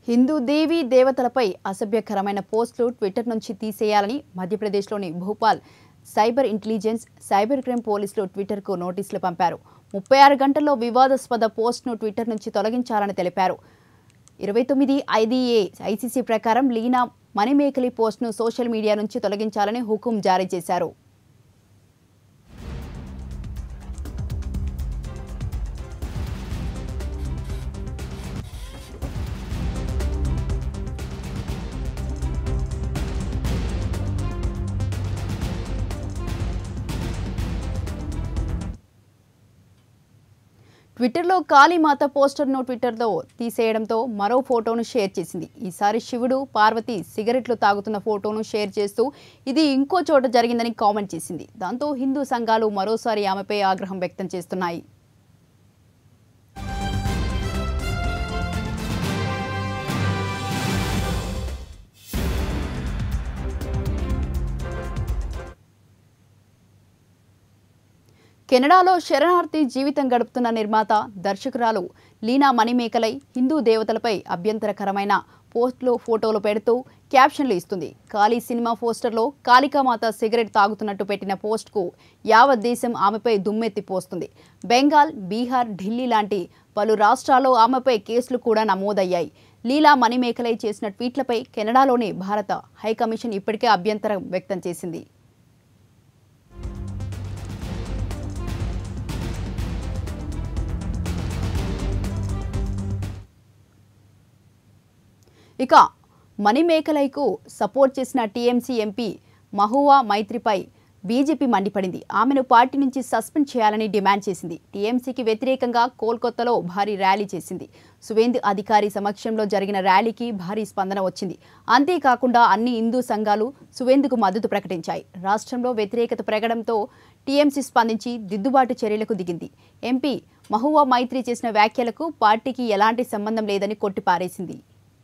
హిందూ దేవీ దేవతలపై అసభ్యకరమైన పోస్టులు ట్విట్టర్ నుంచి తీసేయాలని మధ్యప్రదేశ్లోని Bhopal cyber intelligence cyber crime పోలీసులు ట్విట్టర్కు నోటీసులు పంపారు ముప్పై ఆరు గంటల్లో వివాదాస్పద పోస్ట్ను ట్విట్టర్ నుంచి తొలగించాలని తెలిపారు ఇరవై తొమ్మిది ఐదీఏ ఐసీసీ ప్రకారం లీనా మణిమేకలి పోస్ట్ను సోషల్ మీడియా నుంచి తొలగించాలని హుకుం జారీ చేశారు ట్విట్టర్లో కాళీమాత పోస్టర్ను ట్విట్టర్లో తీసేయడంతో మరో ఫోటోను షేర్ చేసింది ఈసారి శివుడు పార్వతి సిగరెట్లు తాగుతున్న ఫోటోను షేర్ చేస్తూ ఇది ఇంకో చోట జరిగిందని కామెంట్ చేసింది దాంతో హిందూ సంఘాలు మరోసారి ఆమెపై ఆగ్రహం వ్యక్తం చేస్తున్నాయి కెనడాలో శరణార్థి జీవితం గడుపుతున్న నిర్మాత దర్శకురాలు లీనా మణిమేకలై హిందూ దేవతలపై అభ్యంతరకరమైన పోస్టులు ఫోటోలు పెడుతూ క్యాప్షన్లు ఇస్తుంది కాళీ సినిమా పోస్టర్లో కాళికామాత సిగరెట్ తాగుతున్నట్టు పెట్టిన పోస్ట్కు యావత్ దేశం ఆమెపై దుమ్మెత్తి పోస్తుంది బెంగాల్ బీహార్ ఢిల్లీ లాంటి పలు రాష్ట్రాల్లో ఆమెపై కేసులు కూడా నమోదయ్యాయి లీలా మణిమేకలై చేసిన ట్వీట్లపై కెనడాలోని భారత హైకమిషన్ ఇప్పటికే అభ్యంతరం వ్యక్తం చేసింది ఇక మణిమేకలైకు సపోర్ట్ చేసిన టీఎంసీ ఎంపీ మహువా మైత్రిపై బీజేపీ మండిపడింది ఆమెను పార్టీ నుంచి సస్పెండ్ చేయాలని డిమాండ్ చేసింది టీఎంసీకి వ్యతిరేకంగా కోల్కతాలో భారీ ర్యాలీ చేసింది సువేంద్ అధికారి సమక్షంలో జరిగిన ర్యాలీకి భారీ స్పందన వచ్చింది అంతేకాకుండా అన్ని హిందూ సంఘాలు సువేందుకు మద్దతు ప్రకటించాయి రాష్ట్రంలో వ్యతిరేకత పెరగడంతో టీఎంసీ స్పందించి దిద్దుబాటు చర్యలకు దిగింది ఎంపీ మహువా మైత్రి చేసిన వ్యాఖ్యలకు పార్టీకి ఎలాంటి సంబంధం లేదని కొట్టిపారేసింది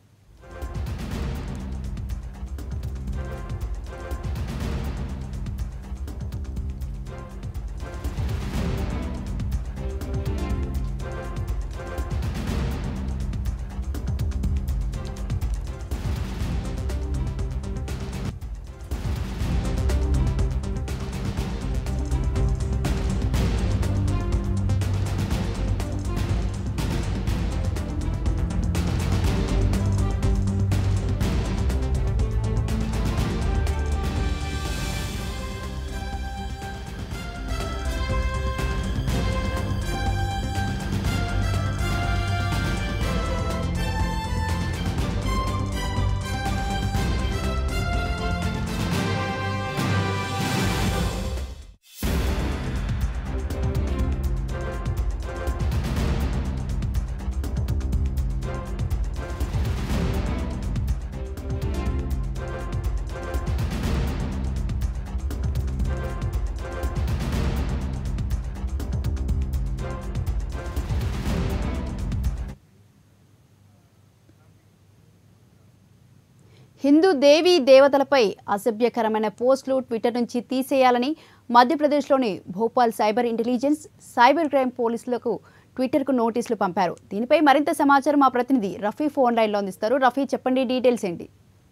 హిందూ దేవీ దేవతలపై అసభ్యకరమైన పోస్టులు ట్విట్టర్ నుంచి తీసేయాలని మధ్యప్రదేశ్లోని Bhopal cyber intelligence cyber crime పోలీసులకు ట్విట్టర్కు నోటీసులు పంపారు దీనిపై మరింత సమాచారం మా ప్రతినిధి రఫీ ఫోన్ లైన్లో అందిస్తారు రఫీ చెప్పండి డీటెయిల్స్ ఏంటి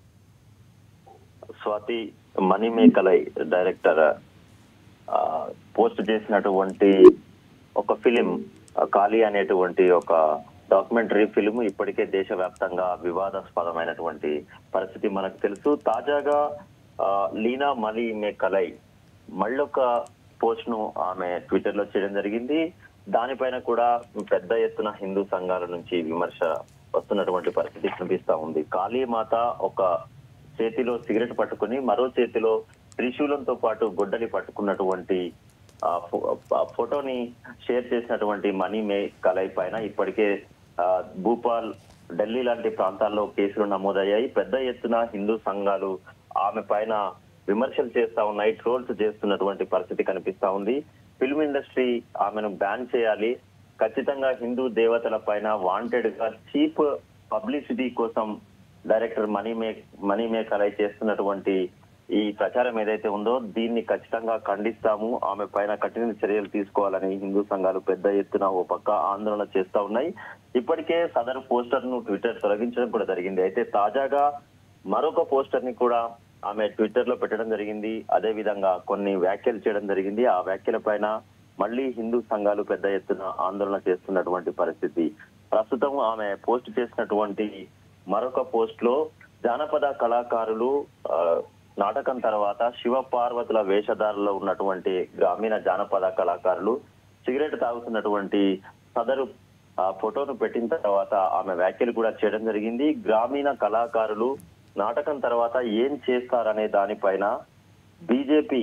స్వాతి మణిమేకలై డైరెక్టర్ ఆ, పోస్ట్ చేసినటువంటి ఒక ఫిలిం ఆ, కాళీ అనేటువంటి ఒక డాక్యుమెంటరీ ఫిలిం ఇప్పటికే దేశవ్యాప్తంగా వివాదాస్పదమైనటువంటి పరిస్థితి మనకు తెలుసు తాజాగా ఆ, లీనా మణిమేకలై మళ్ళొక పోస్ట్ ను ఆమె ట్విట్టర్ లో చేయడం జరిగింది దానిపైన కూడా పెద్ద ఎత్తున హిందూ సంఘాల నుంచి విమర్శ వస్తున్నటువంటి పరిస్థితి కనిపిస్తా ఉంది కాళీమాత ఒక చేతిలో సిగరెట్ పట్టుకుని మరో చేతిలో త్రిశూలంతో పాటు గొడ్డలి పట్టుకున్నటువంటి ఆ ఫో- ఆ ఫోటోని షేర్ చేసినటువంటి మణి మే కలై పైన ఇప్పటికే ఆ, భూపాల్ ఢిల్లీ లాంటి ప్రాంతాల్లో కేసులు నమోదయ్యాయి పెద్ద ఎత్తున హిందూ సంఘాలు ఆమె పైన విమర్శలు చేస్తా ఉన్నాయి ట్రోల్స్ చేస్తున్నటువంటి పరిస్థితి కనిపిస్తా ఉంది ఫిల్మ్ ఇండస్ట్రీ ఆమెను బ్యాన్ చేయాలి ఖచ్చితంగా హిందూ దేవతల పైన వాంటెడ్ గా చీప్ పబ్లిసిటీ కోసం డైరెక్టర్ మనీ మే మనీ మేకర్ అయి చేస్తున్నటువంటి ఈ ప్రచారం ఏదైతే ఉందో దీన్ని ఖచ్చితంగా ఖండిస్తాము ఆమె పైన కఠిన చర్యలు తీసుకోవాలని హిందూ సంఘాలు పెద్ద ఎత్తున ఓ పక్క ఆందోళన చేస్తా ఉన్నాయి ఇప్పటికే సదరు పోస్టర్ ను ట్విట్టర్ తొలగించడం కూడా జరిగింది అయితే తాజాగా మరొక పోస్టర్ ని కూడా ఆమె ట్విట్టర్ లో పెట్టడం జరిగింది అదే విధంగా కొన్ని వ్యాఖ్యలు చేయడం జరిగింది ఆ వ్యాఖ్యల పైన మళ్ళీ హిందూ సంఘాలు పెద్ద ఎత్తున ఆందోళన చేస్తున్నటువంటి పరిస్థితి ప్రస్తుతం ఆమె పోస్ట్ చేసినటువంటి మరొక పోస్ట్ లో జానపద కళాకారులు ఆ, నాటకం తర్వాత శివ పార్వతుల వేషధారులో ఉన్నటువంటి గ్రామీణ జానపద కళాకారులు సిగరెట్ తాగుతున్నటువంటి సదరు ఆ ఫోటోను పెట్టిన తర్వాత ఆమె వ్యాఖ్యలు కూడా చేయడం జరిగింది గ్రామీణ కళాకారులు నాటకం తర్వాత ఏం చేస్తారనే దానిపైన బీజేపీ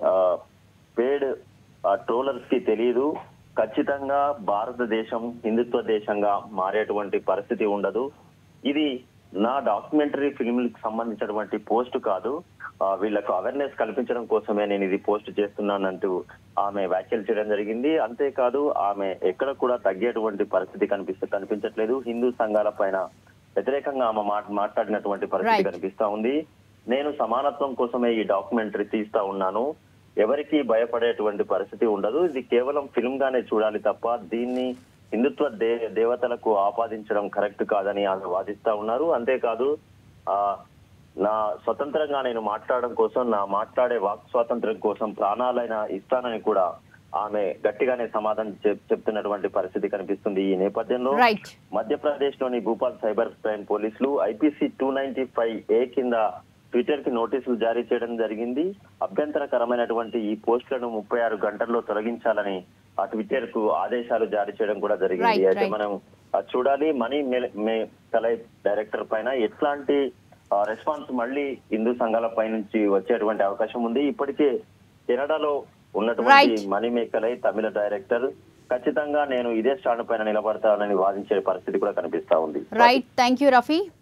పేడ్ ట్రోలర్స్ కి తెలియదు ఖచ్చితంగా భారతదేశం హిందుత్వ దేశంగా మారేటువంటి పరిస్థితి ఉండదు ఇది నా డాక్యుమెంటరీ ఫిల్మ్లకు సంబంధించినటువంటి పోస్ట్ కాదు ఆ, వీళ్ళకు అవేర్నెస్ కల్పించడం కోసమే నేను ఇది పోస్ట్ చేస్తున్నానంటూ ఆమె వ్యాఖ్యలు చేయడం జరిగింది అంతేకాదు ఆమె ఎక్కడ కూడా తగ్గేటువంటి పరిస్థితి కనిపిస్తూ కనిపించట్లేదు హిందూ సంఘాల పైన వ్యతిరేకంగా ఆమె మాట్- మాట్లాడినటువంటి పరిస్థితి Right. కనిపిస్తా ఉంది నేను సమానత్వం కోసమే ఈ డాక్యుమెంటరీ తీస్తా ఉన్నాను ఎవరికి భయపడేటువంటి పరిస్థితి ఉండదు ఇది కేవలం ఫిల్మ్ గానే చూడాలి తప్ప దీన్ని హిందుత్వ దే దేవతలకు ఆపాదించడం కరెక్ట్ కాదని ఆమె వాదిస్తా ఉన్నారు అంతేకాదు ఆ నా స్వతంత్రంగా నేను మాట్లాడడం కోసం నా మాట్లాడే వాక్ స్వాతంత్రం కోసం ప్రాణాలైన ఇస్తానని కూడా ఆమె గట్టిగానే సమాధానం చెప్- చెప్తున్నటువంటి పరిస్థితి కనిపిస్తుంది ఈ నేపథ్యంలో రైట్ మధ్యప్రదేశ్ లోని భూపాల్ సైబర్ క్రైమ్ పోలీసులు IPC two ninety five A కింద ట్విట్టర్ కి నోటీసులు జారీ చేయడం జరిగింది అభ్యంతరకరమైనటువంటి ఈ పోస్టులను ముప్పై ఆరు గంటల్లో తొలగించాలని ఆ ట్విట్టర్ కు ఆదేశాలు జారీ చేయడం కూడా జరిగింది Right, అయితే right. మనం అది చూడాలి మనీ కలై డైరెక్టర్ పైన ఎట్లాంటి రెస్పాన్స్ మళ్ళీ హిందూ సంఘాల పై నుంచి వచ్చేటువంటి అవకాశం ఉంది ఇప్పటికే కెనడాలో ఉన్నటువంటి Right. మనీ మేకలై తమిళ డైరెక్టర్ ఖచ్చితంగా నేను ఇదే స్టాండ్ పైన నిలబడతానని వాదించే పరిస్థితి కూడా కనిపిస్తా ఉంది రైట్ థ్యాంక్ యూ రఫీ